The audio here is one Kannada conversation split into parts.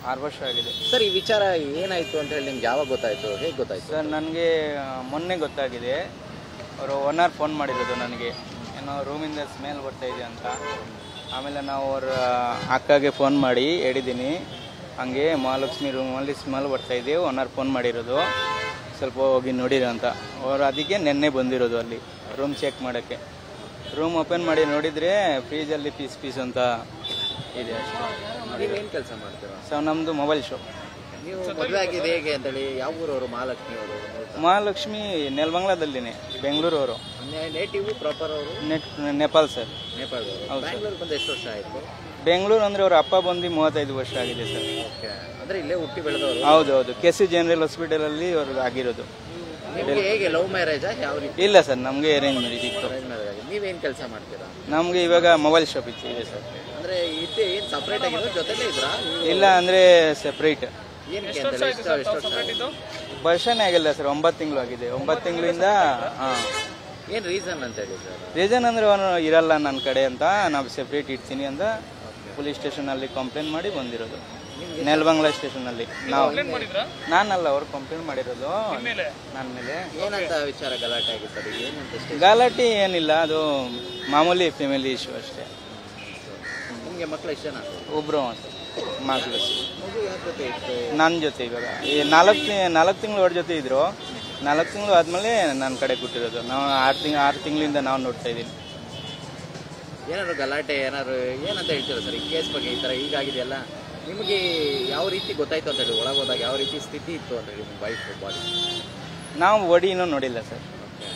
ಆರು ವರ್ಷ ಆಗಿದೆ ಸರ್ ಈ ವಿಚಾರ ಏನಾಯ್ತು ಅಂತ ಹೇಳಿ ನಿಮ್ಗೆ ಯಾವಾಗ ಗೊತ್ತಾಯ್ತು ಹೇಗೆ ಗೊತ್ತಾಯ್ತು ಸರ್ ನನಗೆ ಮೊನ್ನೆ ಗೊತ್ತಾಗಿದೆ ಅವರು ಓನರ್ ಫೋನ್ ಮಾಡಿರೋದು ನನಗೆ ಏನೋ ರೂಮಿಂದ ಸ್ಮೆಲ್ ಬರ್ತಾ ಇದೆ ಅಂತ ಆಮೇಲೆ ನಾವು ಅವ್ರ ಅಕ್ಕಗೆ ಫೋನ್ ಮಾಡಿ ಹೇಳಿದ್ದೀನಿ ಹಂಗೆ ಮಹಾಲಕ್ಷ್ಮಿ ರೂಮಲ್ಲಿ ಸ್ಮೆಲ್ ಬರ್ತಾ ಇದೆ ಓನರ್ ಫೋನ್ ಮಾಡಿರೋದು ಸ್ವಲ್ಪ ಹೋಗಿ ನೋಡಿರೋ ಅಂತ ಅವರು ಅದಕ್ಕೆ ನಿನ್ನೆ ಬಂದಿರೋದು ಅಲ್ಲಿ ರೂಮ್ ಚೆಕ್ ಮಾಡೋಕ್ಕೆ ರೂಮ್ ಓಪನ್ ಮಾಡಿ ನೋಡಿದರೆ ಫ್ರೀಜಲ್ಲಿ ಪೀಸ್ ಪೀಸ್ ಅಂತ ಇದೆ ಅಷ್ಟೇ ನೀವೇನು ಕೆಲಸ ಮಾಡ್ತೀರಾ ಸೊ ನಮ್ಮದು ಮೊಬೈಲ್ ಶಾಪ್ ನೀವು ಮದುವೆ ಆಗಿದೆ ಹೇಗೆ ಅಂತೇಳಿ ಯಾವ ಊರವರು ಮಹಾಲಕ್ಷ್ಮಿ ಅವರು ಮಹಾಲಕ್ಷ್ಮಿ ನೆಲಮಂಗ್ಲದಲ್ಲಿನೇ ಬೆಂಗಳೂರವರು ನೇಟಿವ್ ಪ್ರಾಪರ್ ಅವರು ನೆಟ್ ನೆಪಾಲ್ ಸರ್ ನೇಪಾಳದವರು ಹೌದು ಸರ್. ಬ್ಯಾಂಗ್ಳೂರ್ ಬಂದು ಎಷ್ಟು ವರ್ಷ ಆಯ್ತು ಬೆಂಗಳೂರು ಅಂದ್ರೆ ಅವ್ರ ಅಪ್ಪ ಬಂದು ಮೂವತ್ತೈದು ವರ್ಷ ಆಗಿದೆ ಸರ್ ಓಕೆ ಅಂದ್ರೆ ಇಲ್ಲೇ ಹುಟ್ಟಿ ಬೆಳೆದವರು ಹೌದು ಹೌದು ಕೆ ಸಿ ಜನರಲ್ ಹಾಸ್ಪಿಟಲಲ್ಲಿ ಅವ್ರಿಗೆ ಆಗಿರೋದು ನಿಮ್ಗೆ ಹೇಗೆ ಲವ್ ಮ್ಯಾರೇಜಾ ಯಾವ ರೀತಿ ಇಲ್ಲ ಸರ್ ನಮಗೆ ಅರೇಂಜ್ ಮ್ಯಾರೇಜ್ ಇತ್ತು ಅರೇಂಜ್ ಮ್ಯಾರೇಜ್ ಆಗಿದೆ ನೀವೇನ್ ಕೆಲಸ ಮಾಡ್ತೀರಾ ನಮಗೆ ಇವಾಗ ಮೊಬೈಲ್ ಶಾಪ್ ಇತ್ತು ಇದೆ ಸರ್ ಅಂದ್ರೆ ಇದ್ದೆ ಏನ್ ಸಪ್ರೇಟ್ ಆಗಿದ್ರು ಜೊತೆಲೇ ಇದ್ರಾ ನೀವು ಇಲ್ಲ ಅಂದರೆ ಸೆಪ್ರೇಟ್ ಏನಕ್ಕೆ ಅಂತ ಹೇಳಿ ಎಷ್ಟು ಎಷ್ಟು ವರ್ಷ ಆಯ್ತು? ವರ್ಷನೇ ಆಗಿಲ್ಲ ಸರ್ ಒಂಬತ್ತು ತಿಂಗಳು ಆಗಿದೆ ಒಂಬತ್ತು ತಿಂಗಳಿಂದ ಹಾಂ ಏನ್ ರೀಸನ್ ಅಂತ ಹೇಳಿ ಸರ್ ರೀಸನ್ ಅಂದರೆ ಅವನು ಇರಲ್ಲ ನನ್ನ ಕಡೆ ಅಂತ ನಾವು ಸೆಪ್ರೇಟ್ ಇಡ್ತೀನಿ ಅಂತ ಪೊಲೀಸ್ ಸ್ಟೇಷನಲ್ಲಿ ಕಂಪ್ಲೇಂಟ್ ಮಾಡಿ ಬಂದಿರೋದು ನೆಲಬಂಗ್ಲಾ ಸ್ಟೇಷನಲ್ಲಿ ನಾವು ನಾನಲ್ಲ ಅವ್ರು ಕಂಪ್ಲೇಂಟ್ ಮಾಡಿರೋದು ನನ್ನ ಮೇಲೆ ಏನಂತ ವಿಚಾರ ಗಲಾಟೆ ಆಗಿತ್ತು ಅದು ಏನಂತ ಸ್ಟೇಜ್ ಗಲಾಟೆ ಏನಿಲ್ಲ ಅದು ಮಾಮೂಲಿ ಫ್ಯಾಮಿಲಿ ಇಶ್ಯೂ ಅಷ್ಟೇ ನಿಮ್ಗೆ ಮಕ್ಳು ಎಷ್ಟು ಜನ ಒಬ್ರು ಮಗಳು ಮಗು ಯಾರ ಜೊತೆ ಇತ್ತು ನನ್ನ ಜೊತೆ ಇವಾಗ ಈ ನಾಲ್ಕು ನಾಲ್ಕು ತಿಂಗಳು ಅವ್ರ ಜೊತೆ ಇದ್ರು ನಾಲ್ಕು ತಿಂಗಳು ಆದಮೇಲೆ ನನ್ನ ಕಡೆ ಕೊಟ್ಟಿರೋದು ನಾವು ಆರು ತಿಂಗ್ ಆರು ತಿಂಗಳಿಂದ ನಾವು ನೋಡ್ತಾ ಇದ್ದೀನಿ ಏನಾದ್ರು ಗಲಾಟೆ ಏನಾದ್ರು ಏನಂತ ಹೇಳ್ತೀರಾ ಸರ್ ಈ ಕೇಸ್ ಬಗ್ಗೆ ಈ ತರ ಹೀಗಾಗಿದೆಯಲ್ಲ ನಿಮಗೆ ಯಾವ ರೀತಿ ಗೊತ್ತಾಯ್ತು ಅಂತ ಹೇಳಿ ಒಳಗೆ ಹೋದಾಗ ಯಾವ ರೀತಿ ಸ್ಥಿತಿ ಇತ್ತು ಅಂತ ಹೇಳಿ ನಿಮ್ಮ ವೈಫ್ ಬಾಡಿ ನಾವು ಒಡಿನೂ ನೋಡಿಲ್ಲ ಸರ್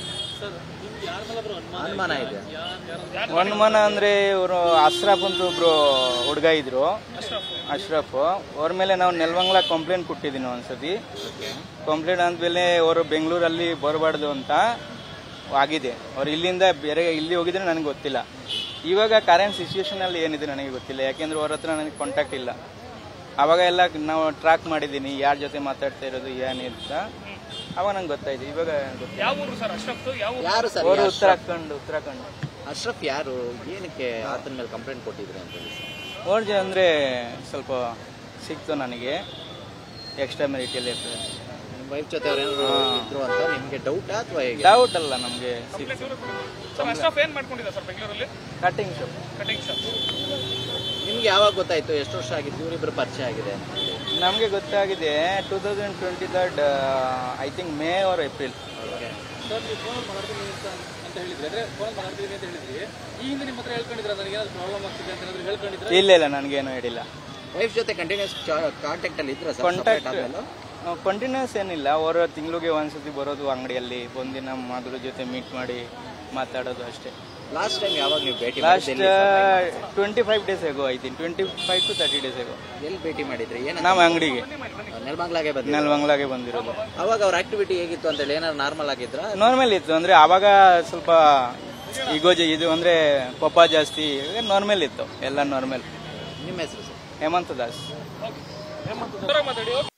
ಅನುಮಾನ ಇದೆ ಅನುಮಾನ ಅಂದರೆ ಇವರು ಅಶ್ರಫ್ ಅಂತ ಒಬ್ರು ಹುಡುಗ ಇದ್ರು ಅಶ್ರಫ್ ಅವ್ರ ಮೇಲೆ ನಾವು ನೆಲವಂಗ್ಲ ಕಂಪ್ಲೇಂಟ್ ಕೊಟ್ಟಿದ್ದೀನಿ ಒಂದ್ಸತಿ ಕಂಪ್ಲೇಂಟ್ ಆದ್ಮೇಲೆ ಅವರು ಬೆಂಗಳೂರಲ್ಲಿ ಬರಬಾರ್ದು ಅಂತ ಆಗಿದೆ ಅವ್ರು ಇಲ್ಲಿಂದ ಬೇರೆ ಇಲ್ಲಿ ಹೋಗಿದ್ರೆ ನನಗೆ ಗೊತ್ತಿಲ್ಲ ಇವಾಗ ಕರೆಂಟ್ ಸಿಚುವೇಶನ್ ಅಲ್ಲಿ ಏನಿದೆ ನನಗೆ ಗೊತ್ತಿಲ್ಲ ಯಾಕೆಂದ್ರೆ ಅವ್ರ ಹತ್ರ ನನಗೆ ಕಾಂಟ್ಯಾಕ್ಟ್ ಇಲ್ಲ ಅವಾಗ ಎಲ್ಲ ನಾವು ಟ್ರ್ಯಾಕ್ ಮಾಡಿದ್ದೀನಿ ಯಾರ ಜೊತೆ ಮಾತಾಡ್ತಾ ಇರೋದು ಏನಿಂತ ಅವಾಗ ನಂಗೆ ಗೊತ್ತಾಯ್ತು ಇವಾಗ ಗೊತ್ತಿಲ್ಲ ಯಾರು ಸರ್ ಅವರು ಉತ್ತರಾಖಂಡ್ ಉತ್ತರಾಖಂಡ್ ಅಶ್ರಫ್ ಯಾರು ಏನಕ್ಕೆ ಆತನ ಮೇಲೆ ಕಂಪ್ಲೇಂಟ್ ಕೊಟ್ಟಿದ್ರಿ ಅಂತ ಹೇಳಿ ಸರ್ ಓರ್ಜ್ ಅಂದರೆ ಸ್ವಲ್ಪ ಸಿಕ್ತು ನನಗೆ ಎಕ್ಸ್ಟ್ರಾ ಮೆರಿಟಲ್ಲಿ ನಿಮ್ಮ ವೈಫ್ ಜೊತೆ ಅವ್ರು ಏನಾದ್ರು ಇದ್ರು ಅಂತ ನಿಮ್ಗೆ ಡೌಟಾ ಅಥವಾ ಹೇಗೆ ಡೌಟ್ ಅಲ್ಲ ನಮಗೆ ಸಿಕ್ತು ಅಶ್ರಫ್ ಏನ್ ಮಾಡ್ಕೊಂಡಿದ್ದ ಸರ್ ಬೆಂಗಳೂರಲ್ಲಿ ಕಟಿಂಗ್ ಶಾಪ್ ಕಟಿಂಗ್ ಶಾಪ್ ನಿಮ್ಗೆ ಯಾವಾಗ ಗೊತ್ತಾಯ್ತು ಎಷ್ಟು ವರ್ಷ ಆಗಿದ್ದು ಇವರಿಬ್ಬರು ಪರಿಚಯ ಆಗಿದೆ ಅಂತ ಹೇಳಿ ನಮಗೆ ಗೊತ್ತಾಗಿದೆ two thousand twenty third I think May or April okay sir ನೀವು ಫೋನ್ ಮಾಡ್ತೀನಿ ಅಂತ ಅಂತ ಹೇಳಿದ್ರಿ ಅಂದ್ರೆ ಫೋನ್ ಮಾಡ್ತೀನಿ ಅಂತ ಹೇಳಿದ್ರಿ ಈ ಹಿಂದೆ ನಿಮ್ಮ ಹತ್ರ ಹೇಳ್ಕೊಂಡಿದ್ರ ನನಗೆ ಏನಾದ್ರು ಪ್ರಾಬ್ಲಮ್ ಆಗ್ತಿದೆ ಅಂತ ಏನಾದ್ರು ಹೇಳ್ಕೊಂಡಿದ್ರೆ ಇಲ್ಲ ಇಲ್ಲ ನನಗೇನು ಹೇಳಿಲ್ಲ ವೈಫ್ ಜೊತೆ ಕಂಟಿನ್ಯೂಸ್ ಕಾಂಟ್ಯಾಕ್ಟ್ ಅಲ್ಲಿ ಇದ್ರ ಸರ್ ಕಾಂಟ್ಯಾಕ್ಟ್ ಆದ್ಮೇಲೆ ಕಂಟಿನ್ಯೂಸ್ ಏನಿಲ್ಲ ಅವರ ತಿಂಗಳಿಗೆ ಒಂದ್ಸತಿ ಬರೋದು ಅಂಗಡಿಯಲ್ಲಿ ಬಂದು ನಮ್ಮ ಮಗಳ ಜೊತೆ ಮೀಟ್ ಮಾಡಿ ಮಾತಾಡೋದು ಅಷ್ಟೇ ಲಾಸ್ಟ್ ಟೈಮ್ ಯಾವಾಗ ನೀವು ಭೇಟಿ ಲಾಸ್ಟ್ ಮಾಡಿದ್ರಿ ಟ್ವೆಂಟಿ ಫೈವ್ ಡೇಸ್ ಆಗೋ I think twenty five to thirty days ಆಗೋ ಎಲ್ಲಿ ಭೇಟಿ ಮಾಡಿದ್ರಿ ಏನ ನಮ್ಮ ಅಂಗಡಿಗೆ ನೆಲಮಂಗ್ಲಾಗೆ ಬಂದ್ರಿ ನೆಲವಂಗ್ಲಾಗೆ ಬಂದಿರೋದು ಅವಾಗ ಅವ್ರ ಆಕ್ಟಿವಿಟಿ ಹೇಗಿತ್ತು ಅಂತ ಹೇಳಿ ಏನಾದ್ರು ನಾರ್ಮಲ್ ಆಗಿದ್ರ ನಾರ್ಮಲ್ ಇತ್ತು ಅಂದ್ರೆ ಆವಾಗ ಸ್ವಲ್ಪ ಈಗೋ ಜ- ಇದು ಅಂದ್ರೆ ಕೋಪ ಜಾಸ್ತಿ ನಾರ್ಮಲ್ ಇತ್ತು ಎಲ್ಲ ನಾರ್ಮಲ್ ನಿಮ್ಮ ಹೆಸರು ಸರ್ ಹೇಮಂತ್ ದಾಸ್ ಮಾತಾಡಿ